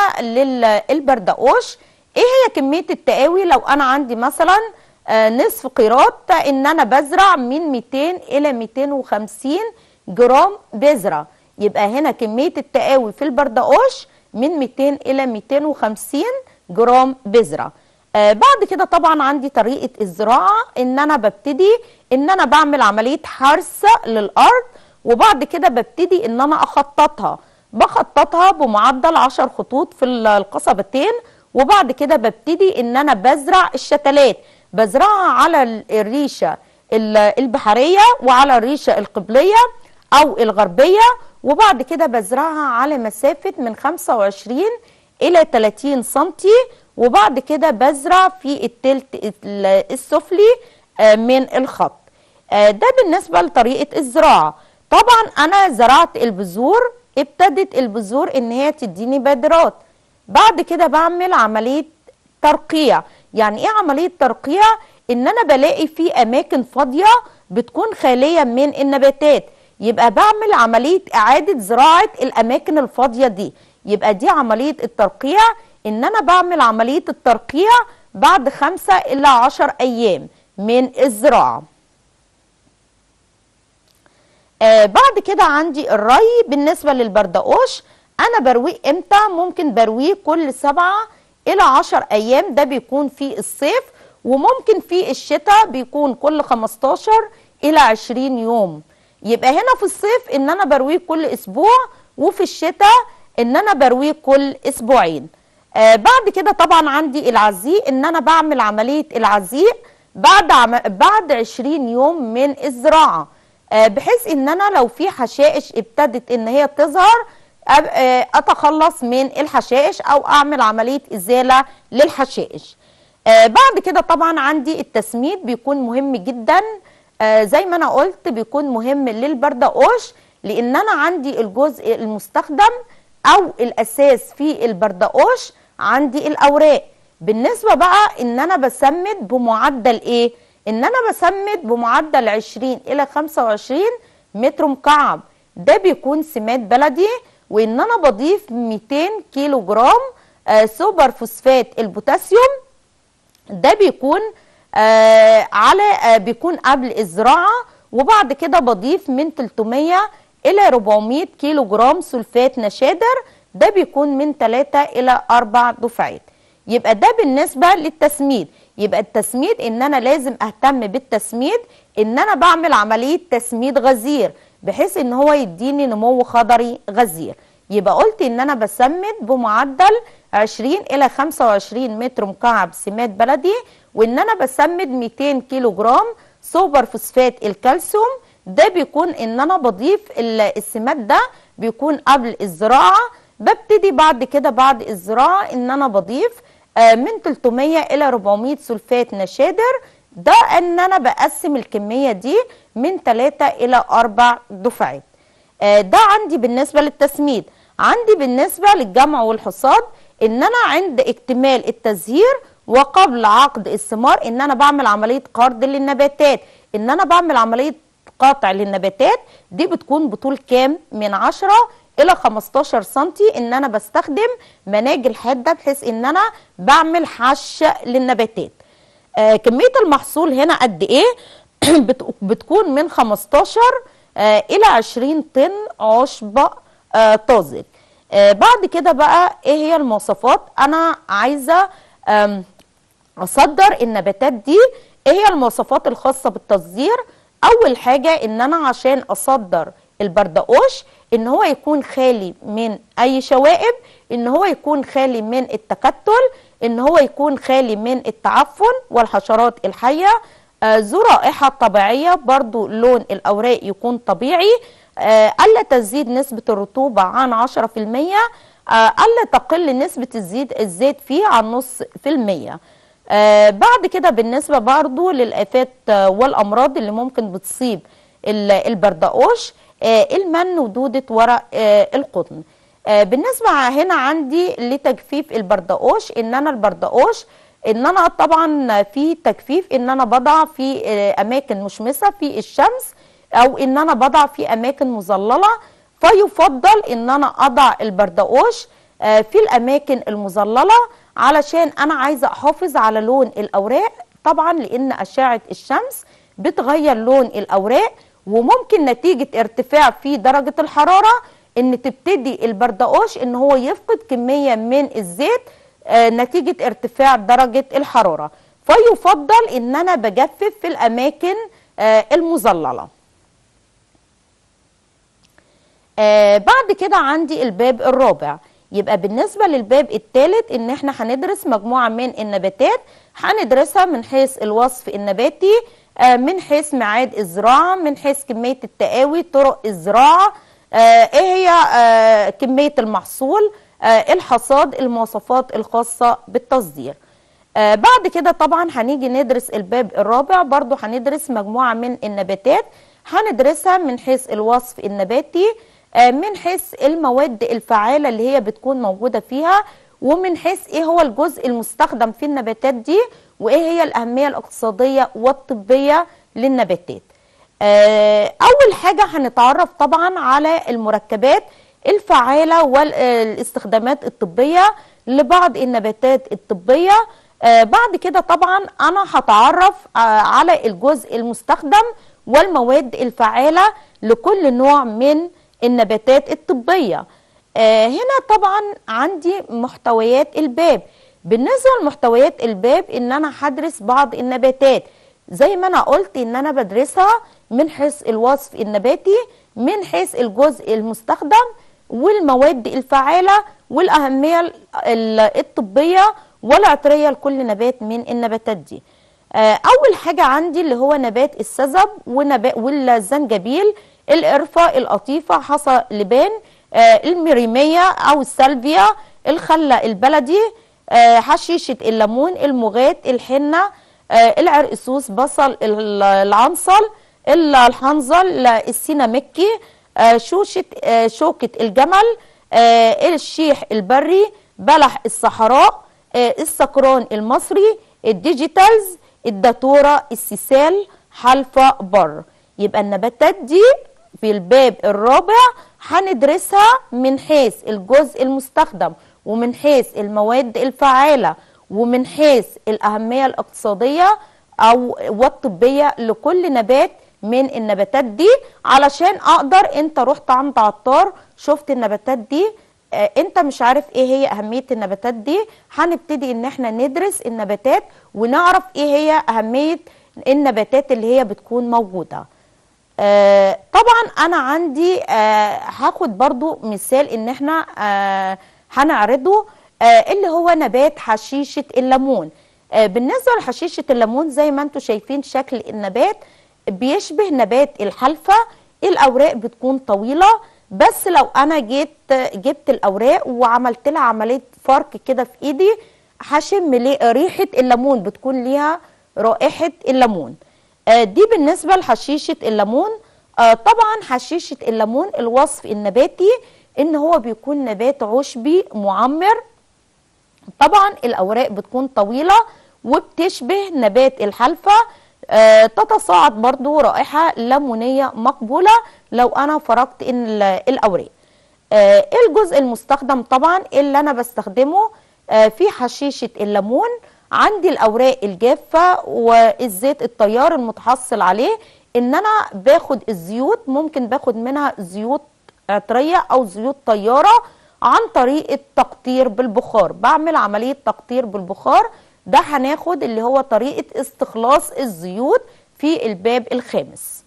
[SPEAKER 1] للبردقوش ايه هي كميه التقاوي لو انا عندي مثلا آه نصف قيراط ان انا بزرع من 200 الى 250 جرام بذره يبقى هنا كميه التقاوي في البردقوش من 200 الى 250 جرام بذره آه بعد كده طبعا عندي طريقه الزراعه ان انا ببتدي ان انا بعمل عمليه حرث للارض وبعد كده ببتدي ان انا اخططها بخططها بمعدل 10 خطوط في ال- القصبتين وبعد كده ببتدي ان انا بزرع الشتلات بزرعها على ال- الريشه ال- البحريه وعلى الريشه القبليه او الغربيه وبعد كده بزرعها على مسافه من 25 الى 30 سنتي وبعد كده بزرع في التلت ال- السفلي آه، من الخط آه، ده بالنسبة لطريقة الزراعة طبعا أنا زرعت البذور ابتدت البذور إن هي تديني بذرات بعد كده بعمل عملية ترقيع يعني إيه عملية ترقيع؟ إن أنا بلاقي في أماكن فاضية بتكون خالية من النباتات يبقى بعمل عملية إعادة زراعة الأماكن الفاضية دي يبقى دي عملية الترقيع إن أنا بعمل عملية الترقيع بعد خمسة إلى عشر أيام من الزراعة آه بعد كده عندي الري بالنسبة للبردقوش أنا برويه إمتى؟ ممكن برويه كل سبعة إلى عشر أيام ده بيكون في الصيف وممكن في الشتاء بيكون كل 15 إلى 20 يوم يبقى هنا في الصيف إن أنا برويه كل أسبوع وفي الشتاء إن أنا برويه كل أسبوعين آه بعد كده طبعا عندي العزيق إن أنا بعمل عملية العزيق بعد عم... بعد 20 يوم من الزراعة آه، بحيث ان انا لو في حشائش ابتدت ان هي تظهر أب- آه، اتخلص من الحشائش او اعمل عمليه ازاله للحشائش آه، بعد كده طبعا عندي التسميد بيكون مهم جدا آه، زي ما انا قلت بيكون مهم للبردقوش لان انا عندي الجزء المستخدم او الاساس في البردقوش عندي الاوراق بالنسبه بقى ان انا بسمد بمعدل ايه ان انا بسمد بمعدل 20 الى 25 متر مكعب ده بيكون سماد بلدي وان انا بضيف 200 كيلو جرام آه سوبر فوسفات البوتاسيوم ده بيكون آه على آه بيكون قبل الزراعه وبعد كده بضيف من 300 الى 400 كيلو جرام سلفات نشادر ده بيكون من 3 الى 4 دفعات يبقى ده بالنسبه للتسميد يبقى التسميد ان انا لازم اهتم بالتسميد ان انا بعمل عمليه تسميد غزير بحيث ان هو يديني نمو خضري غزير يبقى قلت ان انا بسمد بمعدل 20 الى 25 متر مكعب سماد بلدي وان انا بسمد 200 كيلو جرام سوبر فوسفات الكالسيوم ده بيكون ان انا بضيف ال- السماد ده بيكون قبل الزراعه ببتدي بعد كده بعد الزراعه ان انا بضيف آه، من 300 الى 400 سلفات نشادر ده ان انا بقسم الكميه دي من 3 الى 4 دفعات آه، ده عندي بالنسبه للتسميد عندي بالنسبه للجمع والحصاد ان انا عند اكتمال التزهير وقبل عقد الثمار ان انا بعمل عمليه قرض للنباتات ان انا بعمل عمليه قطع للنباتات دي بتكون بطول كام من 10 الى 15 سنتي ان انا بستخدم مناجل حاده بحيث ان انا بعمل حش للنباتات آه كميه المحصول هنا قد ايه بت- بتكون من 15 آه الى 20 طن عشب آه طازج آه بعد كده بقى ايه هي المواصفات انا عايزه آم، اصدر النباتات دي ايه هي المواصفات الخاصه بالتصدير اول حاجه ان انا عشان اصدر البردقوش ان هو يكون خالي من اي شوائب ان هو يكون خالي من التكتل ان هو يكون خالي من التعفن والحشرات الحيه آه، ذو رائحه طبيعيه برضو لون الاوراق يكون طبيعي آه، الا تزيد نسبه الرطوبه عن 10% آه، الا تقل نسبه الزيت الزيت فيه عن نص في المية آه بعد كده بالنسبة برضو للآفات آه والأمراض اللي ممكن بتصيب ال- البردقوش آه المن ودودة ورق آه القطن آه بالنسبة هنا عندي لتجفيف البردقوش إن أنا البردقوش إن أنا طبعا في تجفيف إن أنا بضع في آه أماكن مشمسة في الشمس أو إن أنا بضع في أماكن مظللة فيفضل ان انا اضع البردقوش آه، في الاماكن المظلله علشان انا عايزه احافظ على لون الاوراق طبعا لان اشعه الشمس بتغير لون الاوراق وممكن نتيجه ارتفاع في درجه الحراره ان تبتدي البردقوش ان هو يفقد كميه من الزيت آه، نتيجه ارتفاع درجه الحراره فيفضل ان انا بجفف في الاماكن آه، المظلله آه بعد كده عندي الباب الرابع يبقى بالنسبة للباب الثالث ان احنا هندرس مجموعة من النباتات هندرسها من حيث الوصف النباتي آه، من حيث ميعاد الزراعة من حيث كمية التقاوي طرق الزراعة آه، ايه هي آه، كمية المحصول آه، الحصاد المواصفات الخاصة بالتصدير آه، بعد كده طبعا هنيجي ندرس الباب الرابع برضو هندرس مجموعة من النباتات هندرسها من حيث الوصف النباتي آه، من حيث المواد الفعالة اللي هي بتكون موجودة فيها ومن حيث ايه هو الجزء المستخدم في النباتات دي وايه هي الأهمية الاقتصادية والطبية للنباتات آه، أول حاجة هنتعرف طبعا على المركبات الفعالة والاستخدامات الطبية لبعض النباتات الطبية آه، بعد كده طبعا أنا هتعرف آه، على الجزء المستخدم والمواد الفعالة لكل نوع من النباتات الطبية آه، هنا طبعا عندي محتويات الباب بالنسبة لمحتويات الباب ان انا هدرس بعض النباتات زي ما انا قلت ان انا بدرسها من حيث الوصف النباتي من حيث الجزء المستخدم والمواد الفعالة والأهمية ال- ال- الطبية والعطرية لكل نبات من النباتات دي آه، أول حاجة عندي اللي هو نبات السزب ونبات والزنجبيل القرفة القطيفة حصى لبان آه، المريمية أو السلفيا الخلة البلدي آه، حشيشة الليمون المغات الحنة آه، العرقسوس بصل ال- العنصل ال- الحنظل السينامكي آه، شوشة آه، شوكة الجمل آه، الشيح البري بلح الصحراء آه، السكران المصري الديجيتالز الداتورة السيسال حلفة بر يبقى النباتات دي في الباب الرابع هندرسها من حيث الجزء المستخدم ومن حيث المواد الفعالة ومن حيث الأهمية الاقتصادية أو والطبية لكل نبات من النباتات دي علشان أقدر أنت رحت عند عطار شفت النباتات دي آه، انت مش عارف ايه هي اهمية النباتات دي هنبتدي ان احنا ندرس النباتات ونعرف ايه هي اهمية النباتات اللي هي بتكون موجودة آه، طبعا انا عندي آه، هاخد برضو مثال ان احنا آه، هنعرضه آه، اللي هو نبات حشيشة الليمون آه، بالنسبة لحشيشة الليمون زي ما انتم شايفين شكل النبات بيشبه نبات الحلفة الاوراق بتكون طويلة بس لو انا جيت جبت الاوراق وعملت لها عملية فرك كده في ايدي هشم لي- ريحة الليمون بتكون ليها رائحة الليمون آه، دي بالنسبة لحشيشة الليمون آه، طبعا حشيشة الليمون الوصف النباتي ان هو بيكون نبات عشبي معمر طبعا الاوراق بتكون طويلة وبتشبه نبات الحلفة آه، تتصاعد برضو رائحة ليمونية مقبولة لو انا فرقت ال- الاوراق آه، ايه الجزء المستخدم طبعا اللي انا بستخدمه آه، في حشيشة الليمون عندي الاوراق الجافة والزيت الطيار المتحصل عليه ان انا باخد الزيوت ممكن باخد منها زيوت عطرية او زيوت طيارة عن طريق التقطير بالبخار بعمل عملية تقطير بالبخار ده هناخد اللي هو طريقة استخلاص الزيوت في الباب الخامس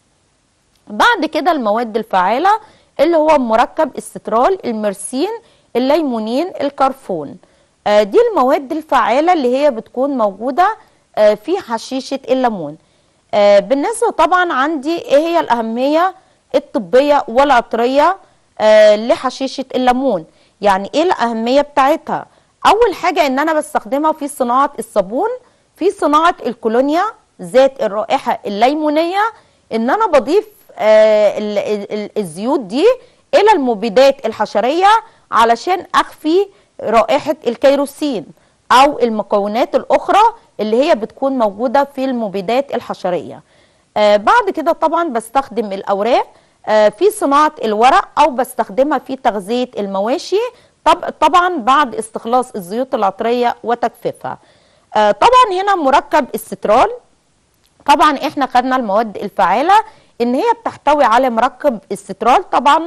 [SPEAKER 1] بعد كده المواد الفعالة اللي هو مركب السترال المرسين الليمونين الكرفون آه، دي المواد الفعالة اللي هي بتكون موجودة آه، في حشيشة الليمون آه، بالنسبة طبعا عندي ايه هي الأهمية الطبية والعطرية آه، لحشيشة الليمون يعني ايه الأهمية بتاعتها أول حاجة ان انا بستخدمها في صناعة الصابون في صناعة الكولونيا ذات الرائحة الليمونية ان انا بضيف آه، ال- ال- ال- الزيوت دي الى المبيدات الحشريه علشان اخفي رائحه الكيروسين او المكونات الاخرى اللي هي بتكون موجوده في المبيدات الحشريه آه، بعد كده طبعا بستخدم الاوراق آه، في صناعه الورق او بستخدمها في تغذيه المواشي طب طبعا بعد استخلاص الزيوت العطريه وتجفيفها آه، طبعا هنا مركب السترال طبعا احنا خدنا المواد الفعالة ان هي بتحتوي على مركب السترال طبعا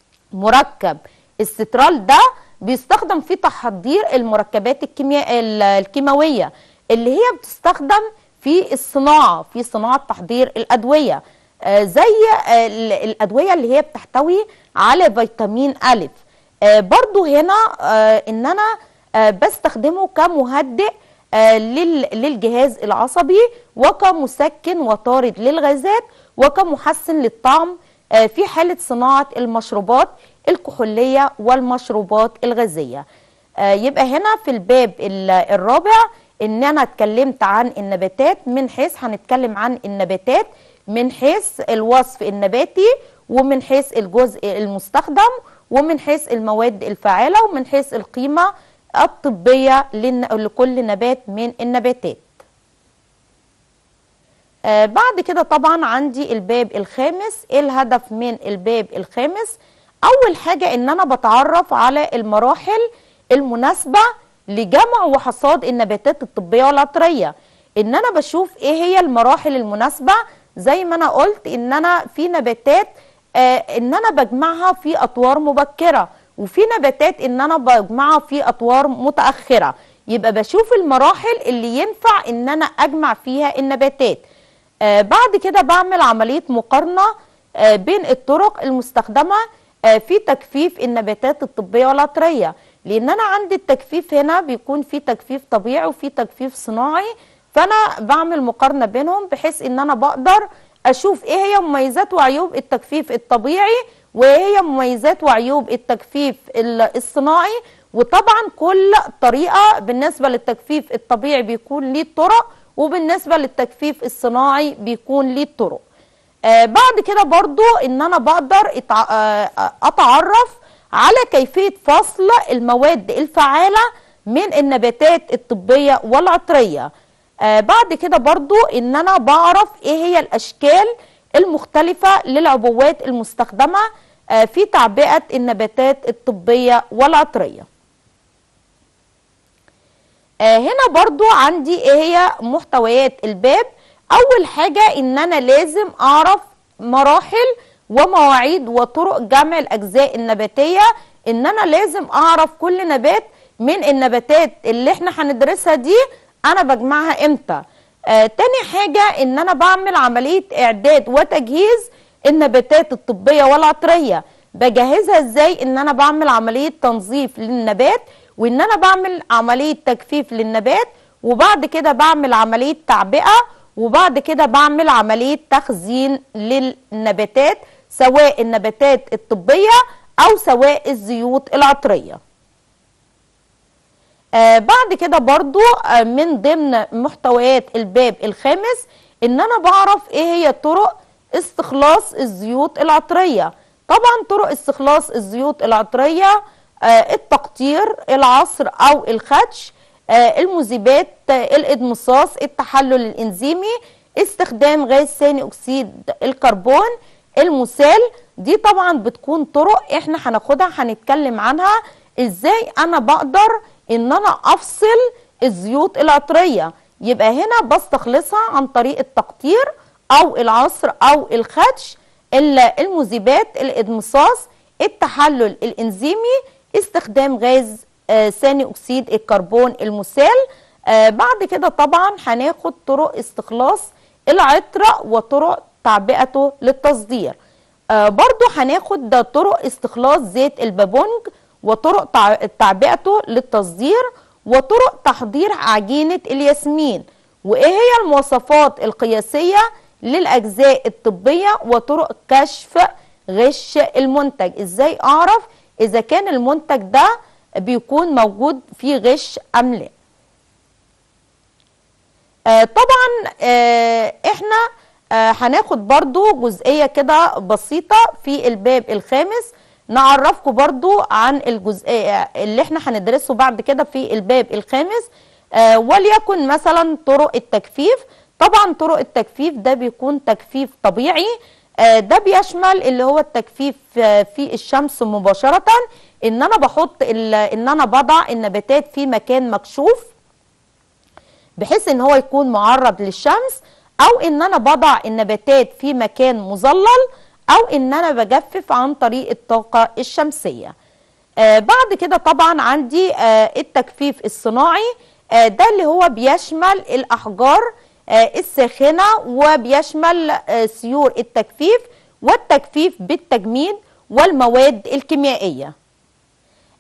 [SPEAKER 1] مركب السترال ده بيستخدم في تحضير المركبات الكيمياء ال- الكيماوية اللي هي بتستخدم في الصناعة في صناعة تحضير الأدوية آه، زي آه، ال- الأدوية اللي هي بتحتوي على فيتامين ألف آه برضو هنا آه ان انا آه بستخدمه كمهدئ آه لل- للجهاز العصبي وكمسكن وطارد للغازات وكمحسن للطعم آه في حالة صناعة المشروبات الكحولية والمشروبات الغازية آه يبقى هنا في الباب ال- الرابع ان انا اتكلمت عن النباتات من حيث هنتكلم عن النباتات من حيث الوصف النباتي ومن حيث الجزء المستخدم ومن حيث المواد الفعالة ومن حيث القيمة الطبية لن- لكل نبات من النباتات آه بعد كده طبعا عندي الباب الخامس ايه الهدف من الباب الخامس اول حاجة ان انا بتعرف على المراحل المناسبة لجمع وحصاد النباتات الطبية والعطرية ان انا بشوف ايه هي المراحل المناسبة زي ما انا قلت ان انا في نباتات آه ان انا بجمعها في اطوار مبكرة وفي نباتات ان انا بجمعها في اطوار متأخرة يبقى بشوف المراحل اللي ينفع ان انا اجمع فيها النباتات آه بعد كده بعمل عملية مقارنة آه بين الطرق المستخدمة آه في تجفيف النباتات الطبية والعطرية لأن أنا عندي التجفيف هنا بيكون في تجفيف طبيعي وفي تجفيف صناعي فأنا بعمل مقارنة بينهم بحيث إن أنا بقدر أشوف إيه هي مميزات وعيوب التجفيف الطبيعي وإيه هي مميزات وعيوب التجفيف ال- الصناعي وطبعا كل طريقة بالنسبة للتجفيف الطبيعي بيكون ليه طرق وبالنسبة للتجفيف الصناعي بيكون ليه طرق آه بعد كده برضو ان انا بقدر اتع- آه، آه، اتعرف على كيفية فصل المواد الفعالة من النباتات الطبية والعطرية آه بعد كده برضو ان انا بعرف ايه هي الاشكال المختلفة للعبوات المستخدمة آه في تعبئة النباتات الطبية والعطرية آه هنا برضو عندي ايه هي محتويات الباب اول حاجة ان انا لازم اعرف مراحل ومواعيد وطرق جمع الاجزاء النباتية ان انا لازم اعرف كل نبات من النباتات اللي احنا هندرسها دي انا بجمعها امتى آه تاني حاجة ان انا بعمل عملية اعداد وتجهيز النباتات الطبية والعطرية بجهزها ازاي ان انا بعمل عملية تنظيف للنبات وان انا بعمل عملية تجفيف للنبات وبعد كده بعمل عملية تعبئة وبعد كده بعمل عملية تخزين للنباتات سواء النباتات الطبية او سواء الزيوت العطرية آه بعد كده برضو آه من ضمن محتويات الباب الخامس ان انا بعرف ايه هي طرق استخلاص الزيوت العطرية طبعا طرق استخلاص الزيوت العطرية آه التقطير العصر او الخدش آه المذيبات آه الادمصاص التحلل الانزيمي استخدام غاز ثاني اكسيد الكربون المسال دي طبعا بتكون طرق احنا هناخدها هنتكلم عنها ازاي انا بقدر ان انا افصل الزيوت العطريه يبقى هنا بستخلصها عن طريق التقطير او العصر او الخدش ال- المذيبات الادمصاص التحلل الانزيمي استخدام غاز آه، ثاني اكسيد الكربون المسال آه، بعد كده طبعا هناخد طرق استخلاص العطر وطرق تعبئته للتصدير آه، برضو هناخد ده طرق استخلاص زيت البابونج وطرق تع- تعبئته للتصدير وطرق تحضير عجينة الياسمين وإيه هي المواصفات القياسية للأجزاء الطبية وطرق كشف غش المنتج إزاي أعرف إذا كان المنتج ده بيكون موجود فيه غش أم لا آه طبعا آه احنا آه هناخد برضو جزئية كده بسيطة في الباب الخامس نعرفكم برضو عن الجزئية اللي احنا هندرسه بعد كده في الباب الخامس آه وليكن مثلا طرق التجفيف طبعا طرق التجفيف ده بيكون تجفيف طبيعي آه ده بيشمل اللي هو التجفيف آه في الشمس مباشرة ان انا بحط ال- ان انا بضع النباتات في مكان مكشوف بحيث ان هو يكون معرض للشمس او ان انا بضع النباتات في مكان مظلل او ان انا بجفف عن طريق الطاقة الشمسية آه بعد كده طبعا عندي آه التجفيف الصناعي آه ده اللي هو بيشمل الاحجار آه الساخنة وبيشمل آه سيور التجفيف والتجفيف بالتجميد والمواد الكيميائية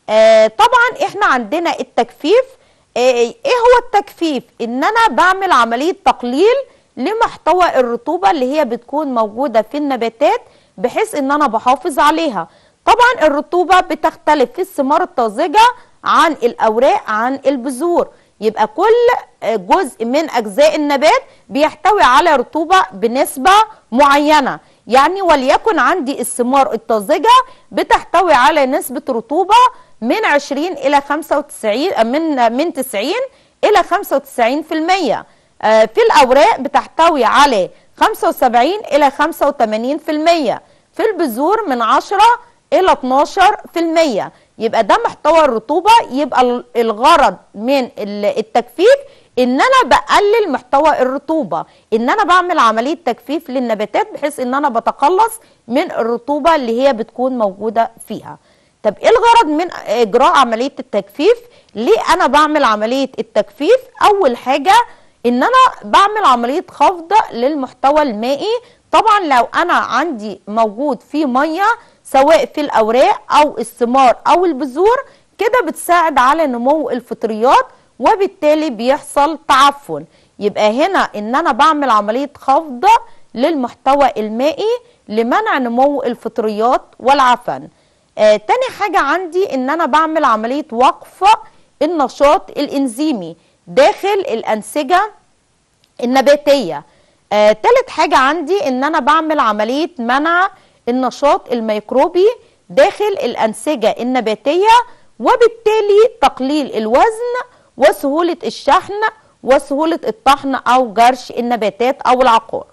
[SPEAKER 1] آه طبعا احنا عندنا التجفيف آه ايه هو التجفيف ان انا بعمل عمليه تقليل لمحتوى الرطوبه اللي هي بتكون موجوده في النباتات بحيث ان انا بحافظ عليها طبعا الرطوبه بتختلف في الثمار الطازجه عن الاوراق عن البذور يبقى كل جزء من اجزاء النبات بيحتوي على رطوبه بنسبه معينه يعني وليكن عندي الثمار الطازجه بتحتوي على نسبه رطوبه من 20 الى 95 من من 90 الى 95% في الاوراق بتحتوي على 75 الى 85% في البذور من 10 الى 12% يبقى ده محتوى الرطوبه يبقى الغرض من التجفيف ان انا بقلل محتوى الرطوبه ان انا بعمل عمليه تجفيف للنباتات بحيث ان انا بتخلص من الرطوبه اللي هي بتكون موجوده فيها طب ايه الغرض من اجراء عمليه التجفيف ليه انا بعمل عمليه التجفيف اول حاجه ان انا بعمل عمليه خفض للمحتوى المائي طبعا لو انا عندي موجود في ميه سواء في الاوراق او الثمار او البذور كده بتساعد على نمو الفطريات وبالتالي بيحصل تعفن يبقى هنا ان انا بعمل عمليه خفض للمحتوى المائي لمنع نمو الفطريات والعفن آه تاني حاجه عندي ان انا بعمل عمليه وقف النشاط الانزيمي داخل الانسجه النباتيه آه تالت حاجه عندي ان انا بعمل عمليه منع النشاط الميكروبي داخل الأنسجة النباتية وبالتالي تقليل الوزن وسهولة الشحن وسهولة الطحن أو جرش النباتات أو العقار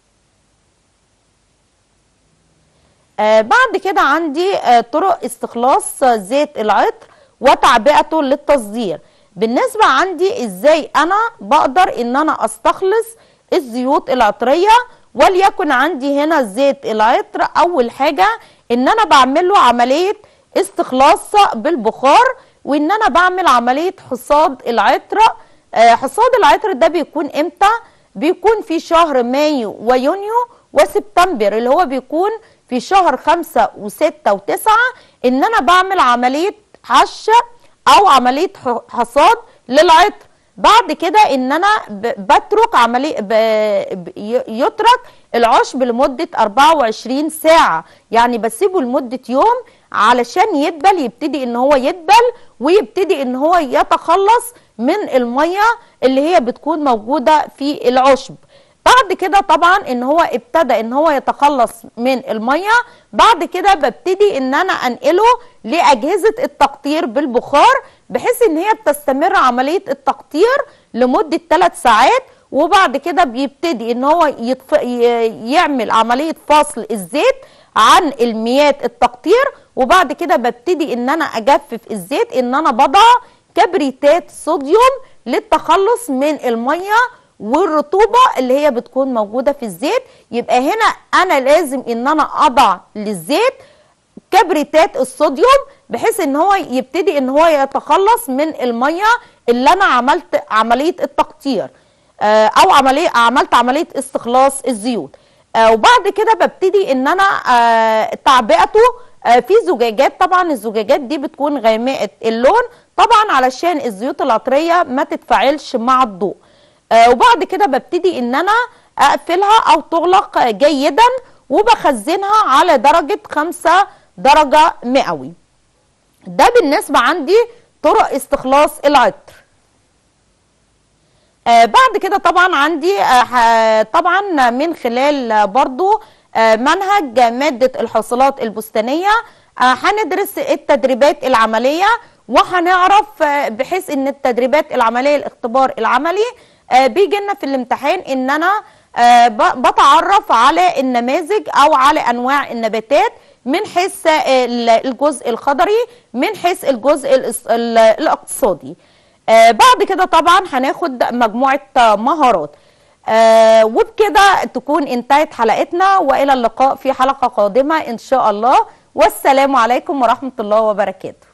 [SPEAKER 1] آه بعد كده عندي آه طرق استخلاص زيت العطر وتعبئته للتصدير بالنسبة عندي ازاي انا بقدر ان انا استخلص الزيوت العطرية وليكن عندي هنا زيت العطر اول حاجه ان انا بعمل له عمليه استخلاص بالبخار وان انا بعمل عمليه حصاد العطر آه حصاد العطر ده بيكون امتى بيكون في شهر مايو ويونيو وسبتمبر اللي هو بيكون في شهر خمسة وستة وتسعة ان انا بعمل عمليه حش او عمليه حصاد للعطر بعد كده ان انا بترك عمليه يترك العشب لمده 24 ساعه يعني بسيبه لمده يوم علشان يدبل يبتدي ان هو يدبل ويبتدي ان هو يتخلص من الميه اللي هي بتكون موجوده في العشب بعد كده طبعا ان هو ابتدى ان هو يتخلص من الميه بعد كده ببتدي ان انا انقله لاجهزه التقطير بالبخار بحيث ان هي بتستمر عمليه التقطير لمده 3 ساعات وبعد كده بيبتدي ان هو يطف... يعمل عمليه فصل الزيت عن المياه التقطير وبعد كده ببتدي ان انا اجفف الزيت ان انا بضع كبريتات صوديوم للتخلص من الميه والرطوبه اللي هي بتكون موجوده في الزيت يبقى هنا انا لازم ان انا اضع للزيت كبريتات الصوديوم بحيث ان هو يبتدي ان هو يتخلص من الميه اللي انا عملت عمليه التقطير او عمليه عملت عمليه استخلاص الزيوت وبعد كده ببتدي ان انا تعبئته في زجاجات طبعا الزجاجات دي بتكون غامقه اللون طبعا علشان الزيوت العطريه ما تتفاعلش مع الضوء وبعد كده ببتدي ان انا اقفلها او تغلق جيدا وبخزنها على درجه 5 درجه مئوي ده بالنسبه عندي طرق استخلاص العطر آه بعد كده طبعا عندي آه طبعا من خلال برضو آه منهج مادة الحاصلات البستانية هندرس التدريبات العملية وهنعرف بحيث ان التدريبات العملية الاختبار العملي بيجي لنا في الامتحان ان انا بتعرف على النماذج او على انواع النباتات من حيث الجزء الخضري من حيث الجزء الاقتصادي آه بعد كده طبعا هناخد مجموعة مهارات آه وبكده تكون انتهت حلقتنا والى اللقاء في حلقة قادمة ان شاء الله والسلام عليكم ورحمة الله وبركاته